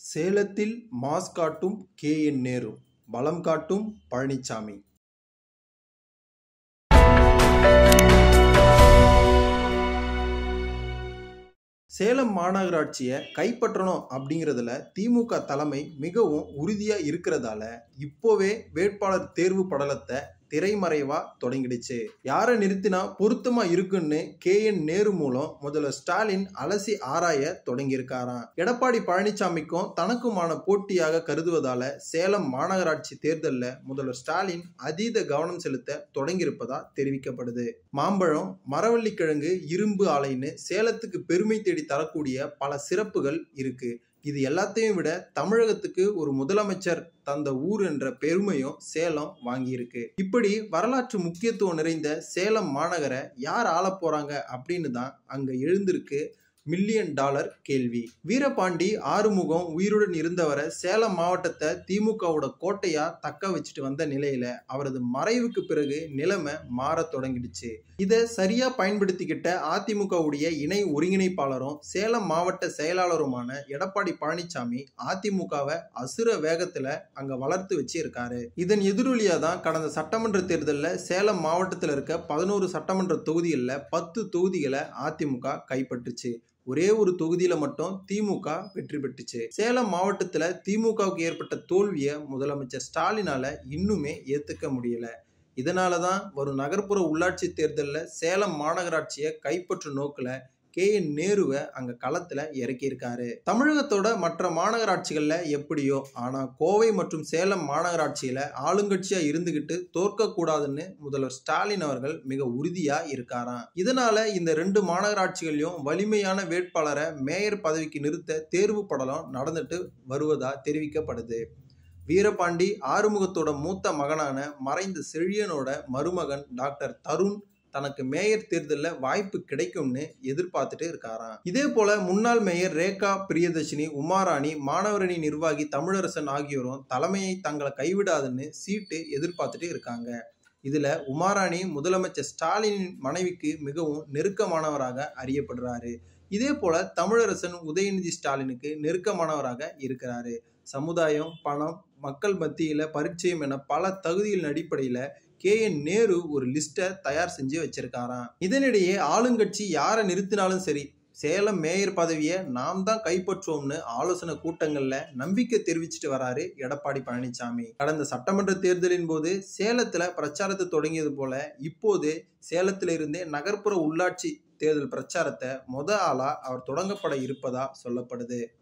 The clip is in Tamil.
சேலத்தில் மாஸ் காட்டும் கே என் நேரு பலம் காட்டும் பழனிசாமி சேலம் மாநகராட்சியை கைப்பற்றணும் அப்படிங்கிறதுல திமுக தலைமை மிகவும் உறுதியா இருக்கிறதால இப்போவே வேட்பாளர் தேர்வு படலத்தை திரைமறைவா தொடங்கிடுச்சு யாரை நிறுத்தினா பொருத்தமா இருக்குன்னு கே என் நேரு மூலம் முதல்வர் ஸ்டாலின் அலசி ஆராய தொடங்கியிருக்காராம் எடப்பாடி பழனிசாமிக்கும் தனக்குமான போட்டியாக கருதுவதால சேலம் மாநகராட்சி தேர்தலில் முதல்வர் ஸ்டாலின் அதீத கவனம் செலுத்த தொடங்கியிருப்பதா தெரிவிக்கப்படுது மாம்பழம் மரவள்ளிக்கிழங்கு இரும்பு ஆலைன்னு சேலத்துக்கு பெருமை தேடி தரக்கூடிய பல சிறப்புகள் இருக்கு இது எல்லாத்தையும் விட தமிழகத்துக்கு ஒரு முதலமைச்சர் தந்த ஊர் என்ற பெருமையும் சேலம் வாங்கியிருக்கு இப்படி வரலாற்று முக்கியத்துவம் நிறைந்த சேலம் மாநகரை யார் ஆள போறாங்க அப்படின்னு தான் அங்க எழுந்திருக்கு மில்லியன் டாலர் கேள்வி வீரபாண்டி ஆறுமுகம் உயிருடன் இருந்தவரை சேலம் மாவட்டத்தை திமுகவோட கோட்டையா தக்க வச்சுட்டு வந்த நிலையில அவரது மறைவுக்கு பிறகு நிலைமை மாற தொடங்கிடுச்சு இதை சரியா பயன்படுத்திக்கிட்ட அதிமுகவுடைய இணை ஒருங்கிணைப்பாளரும் சேலம் மாவட்ட செயலாளருமான எடப்பாடி பழனிசாமி அதிமுகவை அசுர வேகத்துல அங்க வளர்த்து வச்சு இருக்காரு இதன் எதிரொலியா தான் கடந்த சட்டமன்ற தேர்தலில் சேலம் மாவட்டத்தில் இருக்க பதினோரு சட்டமன்ற தொகுதிகளில் பத்து தொகுதிகளை அதிமுக கைப்பற்றுச்சு ஒரே ஒரு தொகுதியில மட்டும் திமுக வெற்றி பெற்றுச்சு சேலம் மாவட்டத்துல திமுகவுக்கு ஏற்பட்ட தோல்வியை முதலமைச்சர் ஸ்டாலினால இன்னுமே ஏத்துக்க முடியல இதனால தான் வரும் நகர்ப்புற உள்ளாட்சி தேர்தலில் சேலம் மாநகராட்சியை கைப்பற்றும் நோக்கில் கே என் நேருவை அங்க களத்துல இறக்கியிருக்காரு தமிழகத்தோட மற்ற மாநகராட்சிகள்ல எப்படியோ ஆனா கோவை மற்றும் சேலம் மாநகராட்சியில ஆளுங்கட்சியா இருந்துகிட்டு தோற்க கூடாதுன்னு முதல்வர் ஸ்டாலின் அவர்கள் மிக உறுதியா இருக்காராம் இதனால இந்த ரெண்டு மாநகராட்சிகளையும் வலிமையான வேட்பாளரை மேயர் பதவிக்கு நிறுத்த தேர்வு படலம் நடந்துட்டு வருவதா தெரிவிக்கப்படுது வீரபாண்டி ஆறுமுகத்தோட மூத்த மகனான மறைந்த செழியனோட மருமகன் டாக்டர் தருண் தனக்கு மேயர் தேர்தலில் வாய்ப்பு கிடைக்கும்னு எதிர்பார்த்துட்டு இருக்காராம் இதே போல முன்னாள் மேயர் ரேகா பிரியதர்ஷினி உமாராணி மாணவரணி நிர்வாகி தமிழரசன் ஆகியோரும் தலைமையை தங்களை கைவிடாதுன்னு சீட்டு எதிர்பார்த்துட்டு இருக்காங்க இதுல உமாராணி முதலமைச்சர் ஸ்டாலினின் மனைவிக்கு மிகவும் நெருக்கமானவராக அறியப்படுறாரு இதே போல தமிழரசன் உதயநிதி ஸ்டாலினுக்கு நெருக்கமானவராக இருக்கிறாரு சமுதாயம் பணம் மக்கள் மத்தியில பரிச்சயம் என பல தகுதிகளின் அடிப்படையில கே என் நேரு ஒரு லிஸ்ட்டை தயார் செஞ்சு வச்சிருக்காராம் இதனிடையே ஆளுங்கட்சி யாரை நிறுத்தினாலும் சரி சேலம் மேயர் பதவியை நாம் தான் கைப்பற்றுவோம்னு ஆலோசனை கூட்டங்கள்ல நம்பிக்கை தெரிவிச்சிட்டு வராரு எடப்பாடி பழனிசாமி கடந்த சட்டமன்ற தேர்தலின் போது சேலத்துல பிரச்சாரத்தை தொடங்கியது போல இப்போது சேலத்தில இருந்தே நகர்ப்புற உள்ளாட்சி தேர்தல் பிரச்சாரத்தை முத ஆளா அவர் தொடங்கப்பட இருப்பதா சொல்லப்படுது